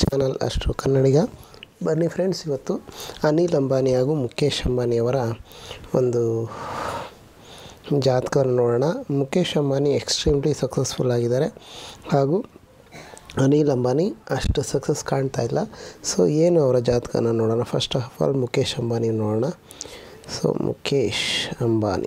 channel ಅಷ್ಟು ಕನ್ನಡಿಗ ಬನ್ನಿ friends ಇವತ್ತು ಅನಿಲ್ ಅಂಬಾನಿ ಹಾಗೂ ಮುಖೇಶ್ ಅಂಬಾನಿಯವರ ಒಂದು ಜಾತಕವನ್ನು ನೋಡೋಣ ಮುಖೇಶ್ ಅಂಬಾನಿ ಎಕ್ಸ್ಟ್ರೀಮ್ಲಿ ಸಕ್ಸಸ್ಫುಲ್ ಆಗಿದ್ದಾರೆ ಹಾಗೂ ಅನಿಲ್ ಅಂಬಾನಿ ಅಷ್ಟು ಸಕ್ಸಸ್ ಕಾಣ್ತಾ ಇಲ್ಲ ಸೊ ಏನು ಅವರ ಜಾತಕನ ನೋಡೋಣ first of all Mukesh Ambani ನೋಡೋಣ so Mukesh Ambani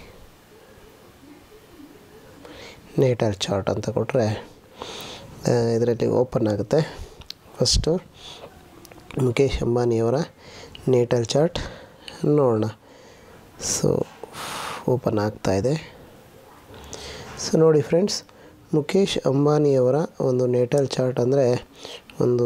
natal chart ಅಂತ ಕೊಟ್ಟರೆ ಇದರಲ್ಲಿ ಓಪನ್ ಆಗುತ್ತೆ ಫಸ್ಟು ಮುಖೇಶ್ ಅಂಬಾನಿಯವರ ನೇಟಲ್ ಚಾರ್ಟ್ ನೋಡೋಣ ಸೊ ಓಪನ್ ಆಗ್ತಾ ಇದೆ ಸೊ ನೋಡಿ ಫ್ರೆಂಡ್ಸ್ ಮುಖೇಶ್ ಅಂಬಾನಿಯವರ ಒಂದು ನೇಟಲ್ ಚಾರ್ಟ್ ಅಂದರೆ ಒಂದು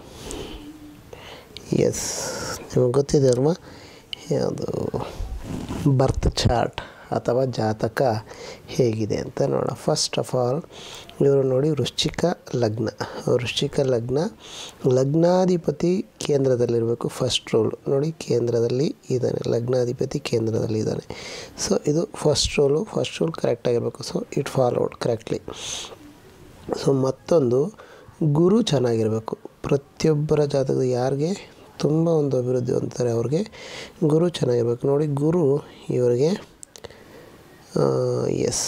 ಎಸ್ ನಿಮಗೆ ಗೊತ್ತಿದೆ ಅಲ್ವಾ ಯಾವುದು ಬರ್ತ್ ಚಾರ್ಟ್ ಅಥವಾ ಜಾತಕ ಹೇಗಿದೆ ಅಂತ ನೋಡೋಣ ಫಸ್ಟ್ ಆಫ್ ಆಲ್ ಇವರು ನೋಡಿ ವೃಶ್ಚಿಕ ಲಗ್ನ ವೃಶ್ಚಿಕ ಲಗ್ನ ಲಗ್ನಾಧಿಪತಿ ಕೇಂದ್ರದಲ್ಲಿರಬೇಕು ಫಸ್ಟ್ ರೋಲ್ ನೋಡಿ ಕೇಂದ್ರದಲ್ಲಿ ಇದ್ದಾನೆ ಲಗ್ನಾಧಿಪತಿ ಕೇಂದ್ರದಲ್ಲಿ ಇದ್ದಾನೆ ಸೊ ಇದು ಫಸ್ಟ್ ರೋಲು ಫಸ್ಟ್ ರೋಲ್ ಕರೆಕ್ಟಾಗಿರಬೇಕು so it followed correctly so ಮತ್ತೊಂದು ಗುರು ಚೆನ್ನಾಗಿರಬೇಕು ಪ್ರತಿಯೊಬ್ಬರ ಜಾತಕದ ಯಾರಿಗೆ ತುಂಬ ಒಂದು ಅಭಿವೃದ್ಧಿ ಹೊಂದ್ತಾರೆ ಅವ್ರಿಗೆ ಗುರು ಚೆನ್ನಾಗಿರ್ಬೇಕು ನೋಡಿ ಗುರು ಇವರಿಗೆ ಎಸ್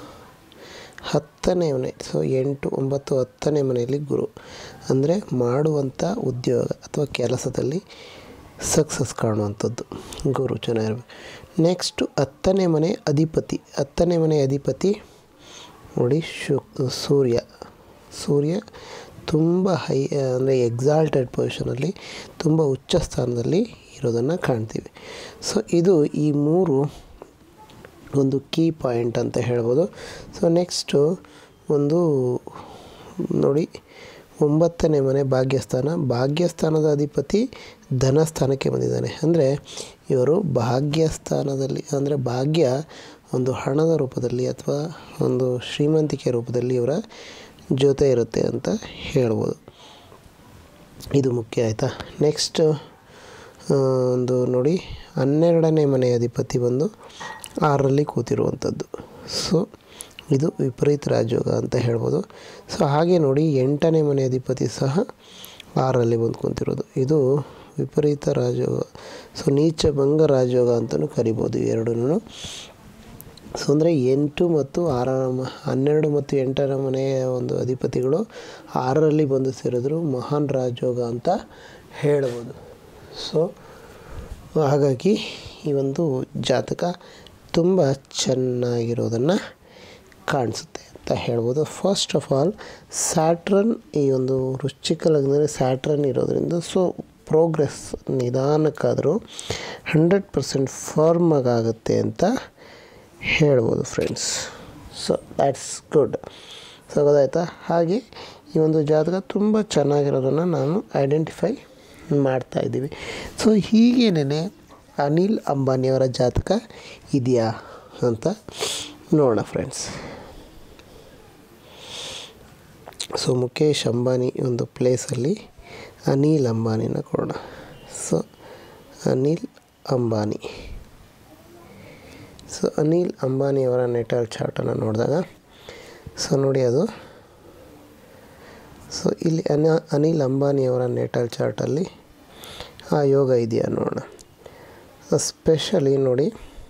ಹತ್ತನೇ ಮನೆ ಸೊ ಎಂಟು ಒಂಬತ್ತು ಹತ್ತನೇ ಮನೆಯಲ್ಲಿ ಗುರು ಅಂದರೆ ಮಾಡುವಂಥ ಉದ್ಯೋಗ ಅಥವಾ ಕೆಲಸದಲ್ಲಿ ಸಕ್ಸಸ್ ಕಾಣುವಂಥದ್ದು ಗುರು ಚೆನ್ನಾಗಿರ್ಬೇಕು ನೆಕ್ಸ್ಟು ಹತ್ತನೇ ಮನೆ ಅಧಿಪತಿ ಹತ್ತನೇ ಮನೆ ಅಧಿಪತಿ ನೋಡಿ ಶು ಸೂರ್ಯ ಸೂರ್ಯ ತುಂಬ ಹೈ ಅಂದರೆ ಎಕ್ಸಾಲ್ಟೆಡ್ ಪೊಸಿಷನಲ್ಲಿ ತುಂಬ ಉಚ್ಚ ಸ್ಥಾನದಲ್ಲಿ ಇರೋದನ್ನು ಕಾಣ್ತೀವಿ ಸೊ ಇದು ಈ ಮೂರು ಒಂದು ಕೀ ಪಾಯಿಂಟ್ ಅಂತ ಹೇಳ್ಬೋದು ಸೊ ನೆಕ್ಸ್ಟು ಒಂದು ನೋಡಿ ಒಂಬತ್ತನೇ ಮನೆ ಭಾಗ್ಯಸ್ಥಾನ ಭಾಗ್ಯಸ್ಥಾನದ ಅಧಿಪತಿ ಧನಸ್ಥಾನಕ್ಕೆ ಬಂದಿದ್ದಾನೆ ಅಂದರೆ ಇವರು ಭಾಗ್ಯಸ್ಥಾನದಲ್ಲಿ ಅಂದರೆ ಭಾಗ್ಯ ಒಂದು ಹಣದ ರೂಪದಲ್ಲಿ ಅಥವಾ ಒಂದು ಶ್ರೀಮಂತಿಕೆ ರೂಪದಲ್ಲಿ ಇವರ ಜೊತೆ ಇರುತ್ತೆ ಅಂತ ಹೇಳ್ಬೋದು ಇದು ಮುಖ್ಯ ಆಯಿತಾ ನೆಕ್ಸ್ಟ್ ಒಂದು ನೋಡಿ ಹನ್ನೆರಡನೇ ಮನೆ ಅಧಿಪತಿ ಬಂದು ಆರರಲ್ಲಿ ಕೂತಿರುವಂಥದ್ದು ಸೊ ಇದು ವಿಪರೀತ ರಾಜಯೋಗ ಅಂತ ಹೇಳ್ಬೋದು ಸೊ ಹಾಗೆ ನೋಡಿ ಎಂಟನೇ ಮನೆ ಅಧಿಪತಿ ಸಹ ಆರಲ್ಲಿ ಬಂದು ಕುಂತಿರೋದು ಇದು ವಿಪರೀತ ರಾಜಯೋಗ ಸೊ ನೀಚ ಭಂಗ ರಾಜಯೋಗ ಅಂತಲೂ ಕರಿಬೋದು ಇವೆರಡೂ ಸೊ ಅಂದರೆ ಎಂಟು ಮತ್ತು ಆರರ ಮ ಹನ್ನೆರಡು ಮತ್ತು ಎಂಟರ ಮನೆಯ ಒಂದು ಅಧಿಪತಿಗಳು ಆರರಲ್ಲಿ ಬಂದು ಸೇರಿದ್ರು ಮಹಾನ್ ರಾಜಯೋಗ ಅಂತ ಹೇಳ್ಬೋದು ಸೊ ಹಾಗಾಗಿ ಈ ಒಂದು ಜಾತಕ ತುಂಬ ಚೆನ್ನಾಗಿರೋದನ್ನು ಕಾಣಿಸುತ್ತೆ ಅಂತ ಹೇಳ್ಬೋದು ಫಸ್ಟ್ ಆಫ್ ಆಲ್ ಸ್ಯಾಟ್ರನ್ ಈ ಒಂದು ವೃಶ್ಚಿಕ ಲಗ್ನದಲ್ಲಿ ಸ್ಯಾಟ್ರನ್ ಇರೋದ್ರಿಂದ ಸೊ ಪ್ರೋಗ್ರೆಸ್ ನಿಧಾನಕ್ಕಾದರೂ ಹಂಡ್ರೆಡ್ ಪರ್ಸೆಂಟ್ ಫಾರ್ಮಾಗಿ ಆಗುತ್ತೆ ಅಂತ ಹೇಳ್ಬೋದು friends so that's good so ಗೊತ್ತಾಯ್ತಾ ಹಾಗೆ ಈ ಒಂದು ಜಾತಕ ತುಂಬ ಚೆನ್ನಾಗಿರೋದನ್ನು ನಾನು ಐಡೆಂಟಿಫೈ ಮಾಡ್ತಾ ಇದ್ದೀವಿ ಸೊ ಹೀಗೇನೆ ಅನಿಲ್ ಅಂಬಾನಿಯವರ ಜಾತಕ ಇದೆಯಾ ಅಂತ ನೋಡೋಣ ಫ್ರೆಂಡ್ಸ್ ಸೊ ಮುಖೇಶ್ ಅಂಬಾನಿ ಒಂದು ಪ್ಲೇಸಲ್ಲಿ ಅನಿಲ್ ಅಂಬಾನಿನ ಕೊಡೋಣ ಸೊ ಅನಿಲ್ ಅಂಬಾನಿ ಸೊ ಅನಿಲ್ ಅಂಬಾನಿಯವರ ನೆಟಲ್ ಚಾರ್ಟನ್ನು ನೋಡಿದಾಗ ಸೊ ನೋಡಿ ಅದು ಸೊ ಇಲ್ಲಿ ಅನ ಅನಿಲ್ ಅಂಬಾನಿಯವರ ನೆಟಲ್ ಚಾರ್ಟಲ್ಲಿ ಆ ಯೋಗ ಇದೆಯಾ ನೋಡೋಣ ಸ್ಪೆಷಲಿ ನೋಡಿ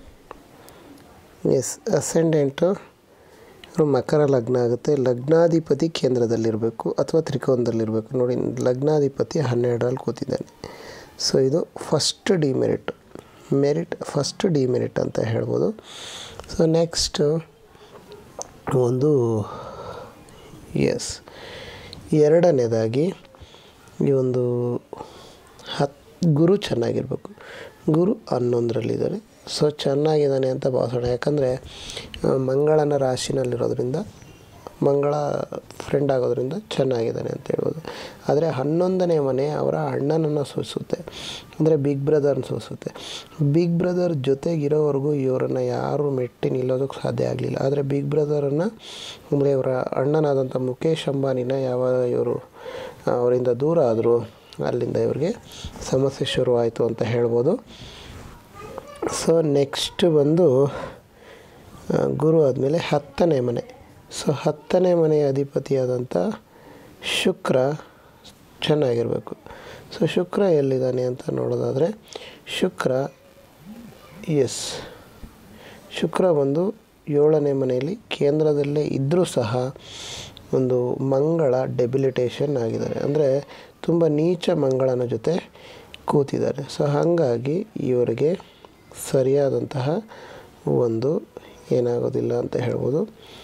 ಎಸ್ ಅಸೆಂಡೆಂಟು ಮಕರ ಲಗ್ನ ಆಗುತ್ತೆ ಲಗ್ನಾಧಿಪತಿ ಕೇಂದ್ರದಲ್ಲಿರಬೇಕು ಅಥವಾ ತ್ರಿಕೋನದಲ್ಲಿರಬೇಕು ನೋಡಿ ಲಗ್ನಾಧಿಪತಿ ಹನ್ನೆರಡರಲ್ಲಿ ಕೂತಿದ್ದಾನೆ ಸೊ ಇದು first demerit merit first demerit ಅಂತ ಹೇಳ್ಬೋದು ಸೊ ನೆಕ್ಸ್ಟು ಒಂದು ಎಸ್ ಎರಡನೇದಾಗಿ ಈ ಒಂದು ಹತ್ತು ಗುರು ಚೆನ್ನಾಗಿರಬೇಕು ಗುರು ಹನ್ನೊಂದರಲ್ಲಿದ್ದಾರೆ ಸೊ ಚೆನ್ನಾಗಿದ್ದಾನೆ ಅಂತ ಭಾವಿಸೋಣ ಯಾಕಂದರೆ ಮಂಗಳನ ರಾಶಿನಲ್ಲಿರೋದ್ರಿಂದ ಮಂಗಳ ಫ್ರೆಂಡ್ ಆಗೋದ್ರಿಂದ ಚೆನ್ನಾಗಿದ್ದಾನೆ ಅಂತ ಹೇಳ್ಬೋದು ಆದರೆ ಹನ್ನೊಂದನೇ ಮನೆ ಅವರ ಅಣ್ಣನನ್ನು ಸೂಚಿಸುತ್ತೆ ಅಂದರೆ ಬಿಗ್ ಬ್ರದರ್ನ ಸೂಚಿಸುತ್ತೆ ಬಿಗ್ ಬ್ರದರ್ ಜೊತೆಗಿರೋವರೆಗೂ ಇವರನ್ನು ಯಾರು ಮೆಟ್ಟಿ ನಿಲ್ಲೋದಕ್ಕೆ ಸಾಧ್ಯ ಆಗಲಿಲ್ಲ ಆದರೆ ಬಿಗ್ ಬ್ರದರನ್ನು ಅಂದರೆ ಇವರ ಅಣ್ಣನಾದಂಥ ಮುಖೇಶ್ ಅಂಬಾನಿನ ಯಾವಾಗ ಇವರು ಅವರಿಂದ ದೂರ ಆದರೂ ಅಲ್ಲಿಂದ ಇವ್ರಿಗೆ ಸಮಸ್ಯೆ ಶುರುವಾಯಿತು ಅಂತ ಹೇಳ್ಬೋದು ಸೊ ನೆಕ್ಸ್ಟ್ ಬಂದು ಗುರು ಆದಮೇಲೆ ಹತ್ತನೇ ಮನೆ ಸೊ ಹತ್ತನೇ ಮನೆಯ ಅಧಿಪತಿಯಾದಂಥ ಶುಕ್ರ ಚೆನ್ನಾಗಿರಬೇಕು ಸೊ ಶುಕ್ರ ಎಲ್ಲಿದ್ದಾನೆ ಅಂತ ನೋಡೋದಾದರೆ ಶುಕ್ರ ಎಸ್ ಶುಕ್ರ ಬಂದು ಏಳನೇ ಮನೆಯಲ್ಲಿ ಕೇಂದ್ರದಲ್ಲೇ ಇದ್ದರೂ ಸಹ ಒಂದು ಮಂಗಳ ಡೆಬಿಲಿಟೇಷನ್ ಆಗಿದ್ದಾರೆ ಅಂದರೆ ತುಂಬ ನೀಚ ಮಂಗಳನ ಜೊತೆ ಕೂತಿದ್ದಾರೆ ಸೊ ಹಾಗಾಗಿ ಇವರಿಗೆ ಸರಿಯಾದಂತಹ ಒಂದು ಏನಾಗೋದಿಲ್ಲ ಅಂತ ಹೇಳ್ಬೋದು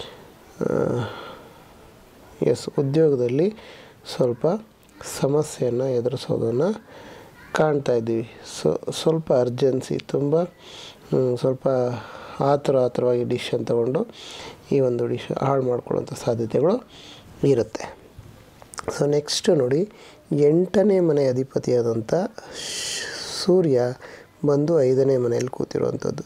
ಎಸ್ ಉದ್ಯೋಗದಲ್ಲಿ ಸ್ವಲ್ಪ ಸಮಸ್ಯೆಯನ್ನು ಎದುರಿಸೋದನ್ನು ಕಾಣ್ತಾ ಇದ್ದೀವಿ ಸೊ ಸ್ವಲ್ಪ ಅರ್ಜೆನ್ಸಿ ತುಂಬ ಹ್ಮ್, ಸ್ವಲ್ಪ ಆತುರ ಆತುರವಾಗಿ ಡಿಶನ್ ತಗೊಂಡು ಈ ಒಂದು ಡಿಶ್ ಹಾಳು ಮಾಡ್ಕೊಳ್ಳೋಂಥ ಸಾಧ್ಯತೆಗಳು ಇರುತ್ತೆ ಸೊ ನೆಕ್ಸ್ಟ್ ನೋಡಿ ಎಂಟನೇ ಮನೆ ಅಧಿಪತಿಯಾದಂಥ ಶ್- ಸೂರ್ಯ ಬಂದು ಐದನೇ ಮನೆಯಲ್ಲಿ ಕೂತಿರುವಂಥದ್ದು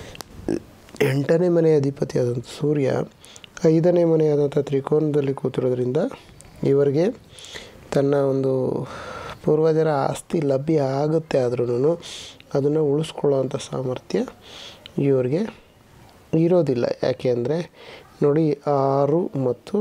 ಎಂಟನೇ ಮನೆ ಅಧಿಪತಿಯಾದಂಥ ಸೂರ್ಯ ಐದನೇ ಮನೆಯಾದಂಥ ತ್ರಿಕೋನದಲ್ಲಿ ಕೂತಿರೋದ್ರಿಂದ ಇವರಿಗೆ ತನ್ನ ಒಂದು ಪೂರ್ವಜರ ಆಸ್ತಿ ಲಭ್ಯ ಆಗುತ್ತೆ ಆದ್ರೂ ಅದನ್ನು ಉಳಿಸ್ಕೊಳ್ಳೋವಂಥ ಸಾಮರ್ಥ್ಯ ಇವರಿಗೆ ಇರೋದಿಲ್ಲ ಯಾಕೆ ಅಂದರೆ ನೋಡಿ ಆರು ಮತ್ತು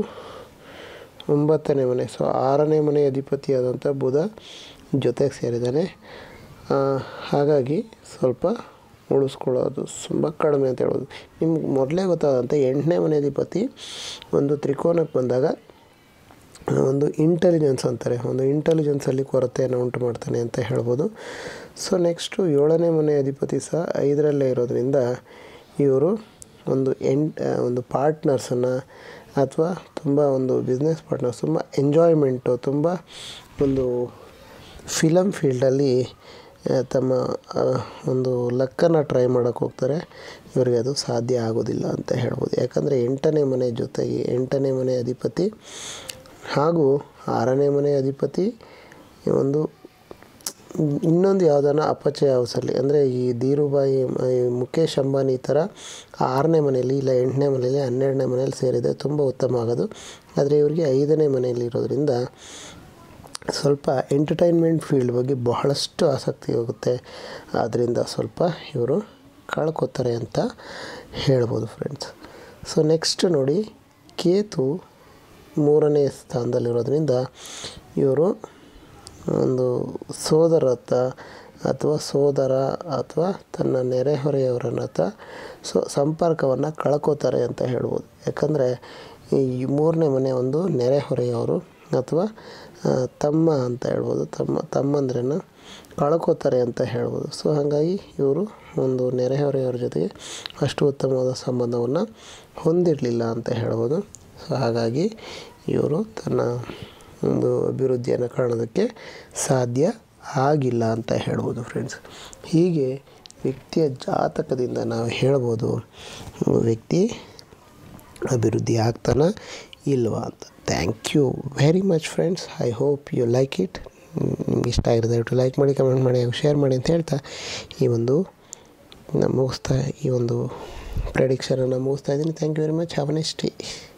ಒಂಬತ್ತನೇ ಮನೆ ಸೊ ಆರನೇ ಮನೆ ಅಧಿಪತಿಯಾದಂಥ ಬುಧ ಜೊತೆಗೆ ಸೇರಿದ್ದಾನೆ ಆ, ಹಾಗಾಗಿ ಸ್ವಲ್ಪ ಉಳಿಸ್ಕೊಳ್ಳೋದು ತುಂಬ ಕಡಿಮೆ ಅಂತ ಹೇಳ್ಬೋದು ನಿಮ್ಗೆ ಮೊದಲೇ ಗೊತ್ತಾದಂಥ ಎಂಟನೇ ಮನೆ ಅಧಿಪತಿ ಒಂದು ತ್ರಿಕೋನಕ್ಕೆ ಬಂದಾಗ ಒಂದು ಇಂಟೆಲಿಜೆನ್ಸ್ ಅಂತಾರೆ ಒಂದು ಇಂಟೆಲಿಜೆನ್ಸಲ್ಲಿ ಕೊರತೆಯನ್ನು ಉಂಟು ಮಾಡ್ತಾನೆ ಅಂತ ಹೇಳ್ಬೋದು ಸೊ ನೆಕ್ಸ್ಟು ಏಳನೇ ಮನೆ ಅಧಿಪತಿ ಸಹ ಐದರಲ್ಲೇ ಇರೋದ್ರಿಂದ ಇವರು ಒಂದು ಎಂಟ್ ಒಂದು ಪಾರ್ಟ್ನರ್ಸನ್ನು ಅಥವಾ ತುಂಬ ಒಂದು ಬಿಸ್ನೆಸ್ ಪಾರ್ಟ್ನರ್ಸ್ ತುಂಬ ಎಂಜಾಯ್ಮೆಂಟು ತುಂಬ ಒಂದು ಫಿಲಮ್ ಫೀಲ್ಡಲ್ಲಿ ಆ, ತಮ್ಮ ಆ, ಒಂದು ಲಕ್ಕನ್ನು ಟ್ರೈ ಮಾಡೋಕ್ಕೆ ಹೋಗ್ತಾರೆ ಇವರಿಗೆ ಅದು ಸಾಧ್ಯ ಆಗೋದಿಲ್ಲ ಅಂತ ಹೇಳ್ಬೋದು ಯಾಕಂದರೆ ಎಂಟನೇ ಮನೆ ಜೊತೆಗೆ ಎಂಟನೇ ಮನೆ ಅಧಿಪತಿ ಹಾಗೂ ಆರನೇ ಮನೆ ಅಧಿಪತಿ ಒಂದು ಇನ್ನೊಂದು ಯಾವುದನ್ನ ಅಪಚಯ ಹೌಸಲ್ಲಿ ಅಂದರೆ ಈ ಧೀರುಭಾಯಿ ಮ- ಈ ಮುಖೇಶ್ ಅಂಬಾನಿ ಥರ ಆರನೇ ಮನೆಯಲ್ಲಿ ಇಲ್ಲ ಎಂಟನೇ ಮನೆಯಲ್ಲಿ ಹನ್ನೆರಡನೇ ಮನೆಯಲ್ಲಿ ಸೇರಿದೆ ತುಂಬ ಉತ್ತಮ ಆಗೋದು ಆದರೆ ಇವರಿಗೆ ಐದನೇ ಮನೆಯಲ್ಲಿ ಇರೋದ್ರಿಂದ ಸ್ವಲ್ಪ ಎಂಟರ್ಟೈನ್ಮೆಂಟ್ ಫೀಲ್ಡ್ ಬಗ್ಗೆ ಬಹಳಷ್ಟು ಆಸಕ್ತಿ ಹೋಗುತ್ತೆ ಆದ್ದರಿಂದ ಸ್ವಲ್ಪ ಇವರು ಕಳ್ಕೊತಾರೆ ಅಂತ ಹೇಳ್ಬೋದು ಫ್ರೆಂಡ್ಸ್ ಸೊ ನೆಕ್ಸ್ಟ್ ನೋಡಿ ಕೇತು ಮೂರನೇ ಸ್ಥಾನದಲ್ಲಿರೋದ್ರಿಂದ ಇವರು ಒಂದು ಸೋದರತ್ತ ಅಥವಾ ಸೋದರ ಅಥವಾ ತನ್ನ ನೆರೆಹೊರೆಯವರನ್ನ ಹತ್ರ ಸೊ ಸಂಪರ್ಕವನ್ನು ಕಳ್ಕೋತಾರೆ ಅಂತ ಹೇಳ್ಬೋದು ಯಾಕಂದರೆ ಈ ಮೂರನೇ ಮನೆ ಒಂದು ನೆರೆಹೊರೆಯವರು ಅಥವಾ ಆ, ತಮ್ಮ ಅಂತ ಹೇಳ್ಬೋದು ತಮ್ಮ ತಮ್ಮಂದ್ರನ್ನ ಕಳ್ಕೋತಾರೆ ಅಂತ ಹೇಳ್ಬೋದು ಸೊ ಹಾಗಾಗಿ ಇವರು ಒಂದು ನೆರೆಹೊರೆಯವರ ಜೊತೆಗೆ ಅಷ್ಟು ಉತ್ತಮವಾದ ಸಂಬಂಧವನ್ನು ಹೊಂದಿರಲಿಲ್ಲ ಅಂತ ಹೇಳ್ಬೋದು ಸೊ ಹಾಗಾಗಿ ಇವರು ತನ್ನ ಒಂದು ಅಭಿವೃದ್ಧಿಯನ್ನು ಕಾಣೋದಕ್ಕೆ ಸಾಧ್ಯ ಆಗಿಲ್ಲ ಅಂತ ಹೇಳ್ಬೋದು ಫ್ರೆಂಡ್ಸ್ ಹೀಗೆ ವ್ಯಕ್ತಿಯ ಜಾತಕದಿಂದ ನಾವು ಹೇಳ್ಬೋದು ವ್ಯಕ್ತಿ ಅಭಿವೃದ್ಧಿ ಆಗ್ತಾನ ಇಲ್ವಾ ಅಂತ thank you very much friends I hope you like it ನಿಮ್ಗೆ ಇಷ್ಟ ಆಗಿರೋದು ದಯವಿಟ್ಟು ಲೈಕ್ ಮಾಡಿ ಕಮೆಂಟ್ ಮಾಡಿ ಹಾಗೂ ಶೇರ್ ಮಾಡಿ ಅಂತ ಹೇಳ್ತಾ ಈ ಒಂದು ನಾನು ಮುಗಿಸ್ತಾ ಈ ಒಂದು ಪ್ರೆಡಿಕ್ಷನನ್ನು ಮುಗಿಸ್ತಾ ಇದ್ದೀನಿ thank you very much have next day